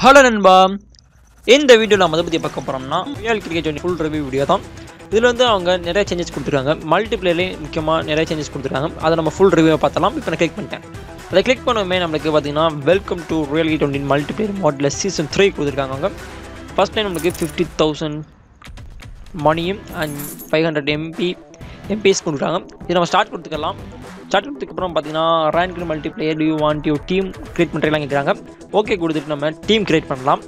Hello நண்பா இந்த video நம்ம அதை பற்றி பார்க்க போகிறோம்னா real cricket full review video தான் இதில் வந்து அவங்க நிறைய சேஞ்சஸ் கொடுத்துருக்காங்க மல்டிப்ளேர்லேயும் முக்கியமாக நிறைய சேஞ்சஸ் கொடுத்துருக்காங்க அதை நம்ம ஃபுல் ரிவ்யூ பார்த்தலாம் இப்போ நான் கிளிக் பண்ணிட்டேன் அதை கிளிக் பண்ணவுமே நம்மளுக்கு பார்த்தீங்கன்னா வெல்கம் டு ரியல் கி டுவெண்ட்டி மல்டிப்ளேயர் மாடலில் சீசன் த்ரீ கொடுத்துருக்காங்க அவங்க ஃபஸ்ட் டைம் நம்மளுக்கு ஃபிஃப்டி தௌசண்ட் மணியும் and five hundred MB MBs கொடுக்குறாங்க இது நம்ம ஸ்டார்ட் கொடுத்துக்கலாம் ஸ்டார்ட் கொடுத்ததுக்கப்புறம் பார்த்தீங்கன்னா rank multiplayer you want you team create பண்ணுறதுலாம் கேட்குறாங்க ஓகே கொடுத்துட்டு நம்ம டீம் கிரியேட் பண்ணலாம்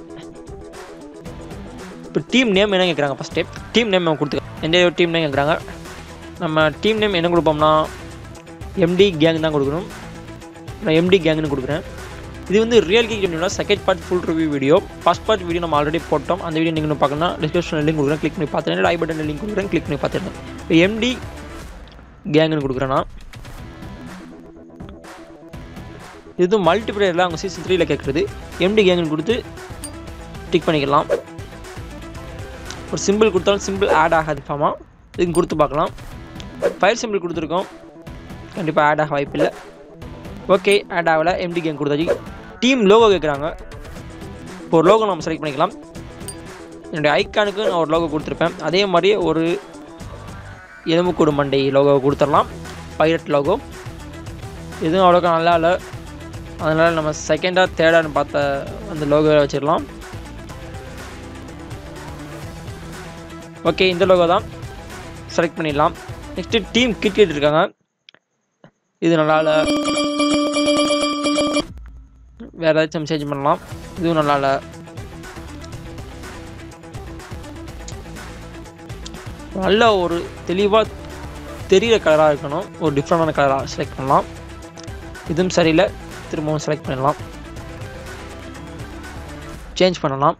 இப்போ டீம் நேம் என்ன கேட்குறாங்க ஃபஸ்ட்டு டீம் நேம் நம்ம கொடுத்துக்க எந்த டீம் நேம் கேட்குறாங்க நம்ம டீம் நேம் என்ன கொடுப்போம்னா எம்டி கேங் தான் கொடுக்கணும் நான் எம்டி கேங்னு கொடுக்குறேன் இது வந்து ரியல் கிக் டுவெண்ட்டியோட second part full review video first part video நம்ம ஆல்ரெடி போட்டோம் அந்த வீடியோ நீங்கள் பார்க்கணும்னா டிஸ்கிரிப்ஷனில் லிங்க் கொடுக்குறேன் கிளிக் பண்ணி பார்த்துருங்க ஐ பட்டன் லிங்க் கொடுக்குறேன் கிளிக் பண்ணி பார்த்துருங்க இப்போ எம்டி கேங்னு கொடுக்குறேன்னா இது மல்டிப்ளேயரில் அவங்க சீசன் த்ரீல கேட்குறது எம்டி கேங்னு கொடுத்து டிக் பண்ணிக்கலாம் ஒரு சிம்பிள் கொடுத்தாலும் சிம்பிள் ஆட் ஆகாது ஃபார்மாக இதுக்கு கொடுத்து பார்க்கலாம் ஃபைல் சிம்பிள் கொடுத்துருக்கோம் கண்டிப்பாக ஆட் ஆக வாய்ப்பில்லை ஓகே ஆட் ஆகலை எம்டி கேங் கொடுத்தாச்சு டீம் லோகோ கேட்குறாங்க இப்போ ஒரு லோகோ நம்ம செலக்ட் பண்ணிக்கலாம் என்னுடைய ஐக்கானுக்கு நான் ஒரு லோகோ கொடுத்துருப்பேன் அதே மாதிரி ஒரு எலும்புக்கூடு மண்டை லோகோ கொடுத்துடலாம் பைரட் லோகோ எதுவும் அவ்வளோக்கா நல்லா இல்லை அதனால் நம்ம செகண்டாக தேர்டான்னு பார்த்த அந்த லோகோ வச்சிடலாம் ஓகே இந்த லோகோ தான் செலக்ட் பண்ணிடலாம் நெக்ஸ்ட்டு டீம் கிரிக்கெட் இருக்காங்க இது நல்லா இல்லை வேறு ஏதாச்சும் சேஞ்ச் பண்ணலாம் இதுவும் நல்லா இல்லை நல்ல ஒரு தெளிவாக தெரிகிற கலராக இருக்கணும் ஒரு டிஃப்ரெண்டான கலராக செலக்ட் பண்ணலாம் இதுவும் சரியில்லை திரும்பவும் செலக்ட் பண்ணலாம் சேஞ்ச் பண்ணலாம்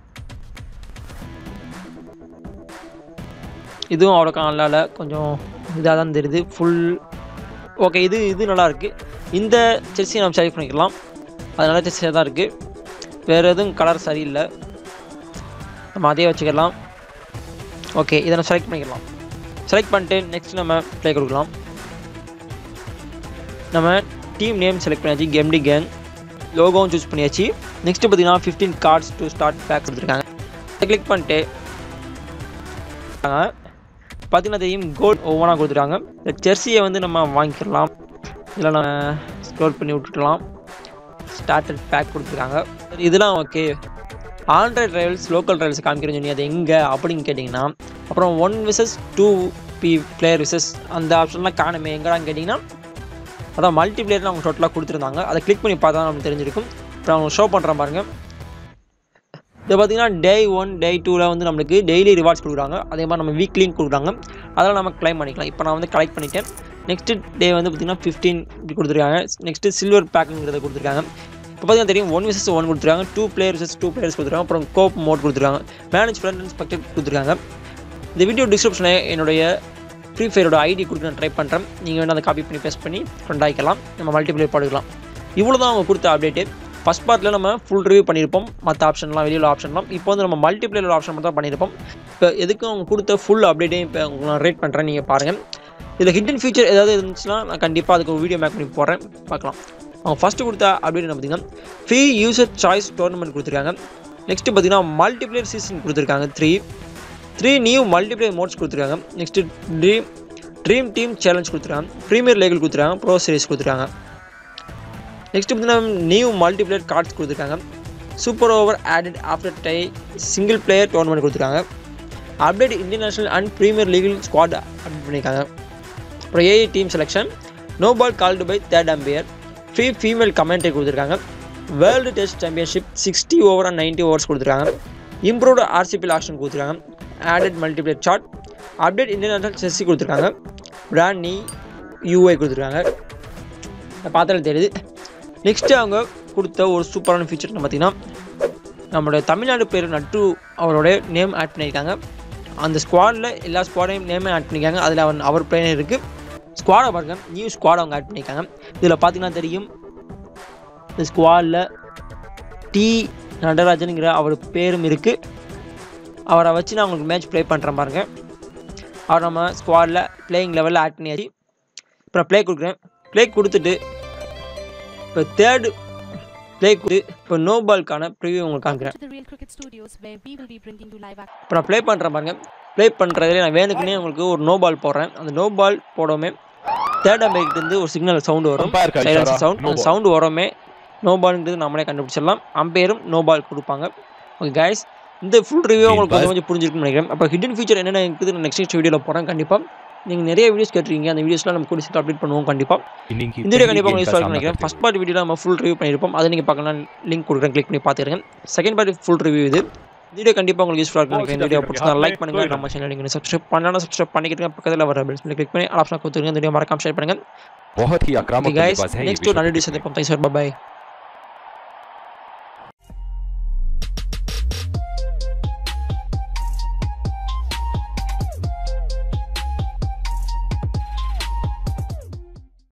இதுவும் அவ்வளோக்கா நல்லா இல்லை கொஞ்சம் இதாக தான் தெரியுது ஃபுல் ஓகே இது இது நல்லா இருக்குது இந்த செஸ்ஸையும் நம்ம செலக்ட் பண்ணிக்கலாம் அது நல்ல செஸ்ஸியாக தான் இருக்குது வேறு எதுவும் கலர் சரியில்லை நம்ம அதே வச்சுக்கலாம் ஓகே இதை நம்ம செலக்ட் பண்ணிக்கலாம் செலக்ட் பண்ணிட்டு நெக்ஸ்ட் நம்ம ப்ளே கொடுக்கலாம் நம்ம டீம் நேம் செலக்ட் பண்ணியாச்சு கேம்டி கேங் லோகோவும் சூஸ் பண்ணியாச்சு நெக்ஸ்ட்டு பார்த்தீங்கன்னா fifteen cards to start pack கொடுத்துருக்காங்க கிளிக் பண்ணிட்டு பார்த்தீங்கன்னா தெரியும் கோல்ட் ஒவ்வொன்றா கொடுத்துருக்காங்க இந்த ஜெர்சியை வந்து நம்ம வாங்கிக்கலாம் இதில் நம்ம ஸ்டோர் பண்ணி விட்டுக்கலாம் ஸ்டார்டட் பேக் கொடுத்துருக்காங்க இதெல்லாம் okay android rivals local rivals காமிக்கிறேன்னு சொல்லி அது எங்கே அப்படின்னு கேட்டிங்கன்னா அப்புறம் ஒன் விசஸ் டூ பி பிளேயர் விசஸ் அந்த ஆப்ஷன்லாம் காணுமே எங்கடான்னு கேட்டிங்கன்னா அதான் மல்டி பிளேயர்னு அவங்க டோட்டலாக கொடுத்துருந்தாங்க அதை கிளிக் பண்ணி பார்த்தா நமக்கு தெரிஞ்சிருக்கும் இப்போ அவங்க ஷோ பண்ணுறேன் பாருங்கள் இது பார்த்தீங்கன்னா டே ஒன் டே டூவில் வந்து நம்மளுக்கு டெய்லி ரிவார்ட்ஸ் கொடுக்குறாங்க அதே மாதிரி நம்ம வீக்லியும் கொடுக்குறாங்க அதெல்லாம் நம்ம கிளைம் பண்ணிக்கலாம் இப்போ நான் வந்து கலெக்ட் பண்ணிட்டேன் நெக்ஸ்ட்டு டே வந்து பார்த்திங்கன்னா ஃபிஃப்டீன் கொடுத்துருக்காங்க நெக்ஸ்ட்டு சில்வர் பேக்குங்கிறத கொடுத்துருக்காங்க இப்போ பார்த்தீங்கன்னா தெரியும் ஒன் விசஸ் ஒன் கொடுத்துருக்காங்க two player versus two players கொடுத்துருக்காங்க அப்புறம் கோப் மோட் கொடுத்துருக்காங்க மேனேஜ் ஃப்ரெண்ட் இன்ஸ்பெக்டர் கொடுத்துருக்காங்க இந்த வீடியோ டிஸ்கிரிப்ஷனில் என்னுடைய ஃப்ரீ ஃபயரோட ஐடி கொடுக்க நான் ட்ரை பண்ணுறேன் நீங்கள் வேணால் அதை காப்பி பண்ணி பேஸ்ட் பண்ணி ஃப்ரெண்ட் ஆகிக்கலாம் நம்ம மல்டிப்ளேயர் பாடுக்கலாம் இவ்வளோ தான் அவங்க கொடுத்த அப்டேட்டு ஃபஸ்ட் பார்ட்டில் நம்ம ஃபுல் ரிவ்யூ பண்ணியிருப்போம் மற்ற ஆப்ஷன்லாம் வெளியில் ஆப்ஷன்லாம் இப்போ வந்து நம்ம மல்டிப்ளேயர் ஆப்ஷன் மட்டும் தான் பண்ணியிருப்போம் இப்போ எதுக்கும் அவங்க கொடுத்த ஃபுல் அப்டேட்டையும் இப்போ உங்களுக்கு நான் ரேட் பண்ணுறேன் நீங்கள் பாருங்கள் இதில் ஹிடன் ஃபீச்சர் ஏதாவது இருந்துச்சுன்னா நான் கண்டிப்பாக அதுக்கு ஒரு வீடியோ மேக் பண்ணி போடுறேன் பார்க்கலாம் அவங்க ஃபஸ்ட்டு கொடுத்த அப்டேட் என்ன பார்த்தீங்கன்னா ஃப்ரீ யூசர் சாய்ஸ் டோர்னமெண்ட் கொடுத்துருக்காங்க நெக்ஸ்ட்டு பார்த்தீங்கன்னா மல்டிப்ளேயர் சீசன் கொடுத்துருக்காங்க three three new multiplayer modes கொடுத்துருக்காங்க next dream dream team challenge கொடுத்துருக்காங்க ப்ரீமியர் லேகிள் கொடுத்துருக்காங்க ப்ரோ சீரிஸ் கொடுத்துருக்காங்க நெக்ஸ்ட் பார்த்தீங்கன்னா நியூ மல்டிப்ளேயர் கார்ட்ஸ் கொடுத்துருக்காங்க super over added after tie single player tournament கொடுத்துருக்காங்க update international and premier league squad update பண்ணியிருக்காங்க அப்புறம் AI team selection no ball called by third umpire free female commentary கொடுத்துருக்காங்க world test championship sixty over and ninety overs கொடுத்துருக்காங்க improved RCB option கொடுத்துருக்காங்க added multiplayer chart update international செஸ்ஸி கொடுத்துருக்காங்க brand நீ UI கொடுத்துருக்காங்க பார்த்தாலும் தெரியுது நெக்ஸ்ட்டு அவங்க கொடுத்த ஒரு சூப்பரான ஃபீச்சர் பார்த்தீங்கன்னா நம்மளுடைய தமிழ்நாடு பேர் நட்டு அவருடைய நேம் ஆட் பண்ணியிருக்காங்க அந்த ஸ்குவாடில் எல்லா ஸ்குவாடையும் நேமே ஆட் பண்ணியிருக்காங்க அதில் அவன் அவர் பிளேயர் இருக்குது ஸ்குவாடை பாருங்க நியூ ஸ்குவாட் அவங்க ஆட் பண்ணியிருக்காங்க இதில் பார்த்தீங்கன்னா தெரியும் இந்த ஸ்குவாடில் டி நடராஜனுங்கிற அவர் பேரும் இருக்குது அவரை வச்சு நான் உங்களுக்கு மேட்ச் ப்ளே பண்ணுறேன் பாருங்க அவர் நம்ம ஸ்குவாடில் பிளேயிங் லெவலில் ஆட் பண்ணியாச்சு இப்போ ப்ளே கொடுக்குறேன் ப்ளே கொடுத்துட்டு இப்போ தேர்டு ப்ளே இப்போ நோ பால்க்கான ப்ரிவியூ உங்களுக்கு காமிக்கிறேன் to the Real Cricket Studios, where we will be bringing you live action. இப்போ நான் ப்ளே பண்ணுறேன் பாருங்க ப்ளே பண்ணுறதுல நான் வேணுக்குன்னே உங்களுக்கு ஒரு நோ பால் போடுறேன் அந்த நோ பால் போடவுமே தேர்ட் அம்பைக்கிட்டேருந்து ஒரு சிக்னல் சவுண்டு வரும் Umpire का சைலன்ஸ் इशारा, சவுண்ட் no அந்த ball. சவுண்டு வரவுமே நோ பால்ன்றது நம்மளே கண்டுபிடிச்சிடலாம் அம்பையரும் நோ பால் கொடுப்பாங்க ஓகே கைஸ் இந்த ஃபுல் ரிவ்யூ உங்களுக்கு கொஞ்சம் கொஞ்சம் புரிஞ்சிருக்கும்னு நினைக்கிறேன் அப்போ ஹிடன் ஃபீச்சர் என்னென்ன இருக்குது நான் நெக்ஸ்ட் வீடியோவில் போகிறேன் கண்டிப்பாக நீங்கள் நிறைய வீடியோஸ் கேட்டிருக்கீங்க அந்த வீடியோஸ்லாம் நம்ம கூட சேர்த்து அப்டேட் பண்ணுவோம் கண்டிப்பாக इनिंग की இந்த வீடியோ पहली கண்டிப்பாக गेंद உங்களுக்கு का யூஸ்ஃபுல்லாக सामना நினைக்கிறேன் करते ஃபஸ்ட் பார்ட் வீடியோ நம்ம ஃபுல் ரிவ்யூ பண்ணியிருப்போம் அதை நீங்கள் பார்க்கலாம் லிங்க் கொடுக்குறேன் கிளிக் பண்ணி பார்த்துருங்க செகண்ட் பார்ட் ஃபுல் ரிவ்யூ இது வீடியோ கண்டிப்பாக உங்களுக்கு யூஸ்ஃபுல்லாக இருக்கும் நினைக்கிறேன் இந்த வீடியோ பிடிச்சா லைக் பண்ணுங்க நம்ம சேனல் நீங்கள் சப்ஸ்கிரைப் பண்ணலாம் சப்ஸ்கிரைப் பண்ணிக்கிட்டு பக்கத்தில் வர பெல்ஸ் கிளிக் பண்ணி ஆப்ஷன் கொடுத்துருங்க இந்த வீடியோ மறக்காம ஷேர் பண்ணுங்க बहुत ही आक्रामक ஓகே கைஸ் बल्लेबाज हैं ये நெக்ஸ்ட் ஒரு विश्व நல்ல क्रिकेट டிஷ் में। சந்திப்போம் தேங்க்ஸ் பாய்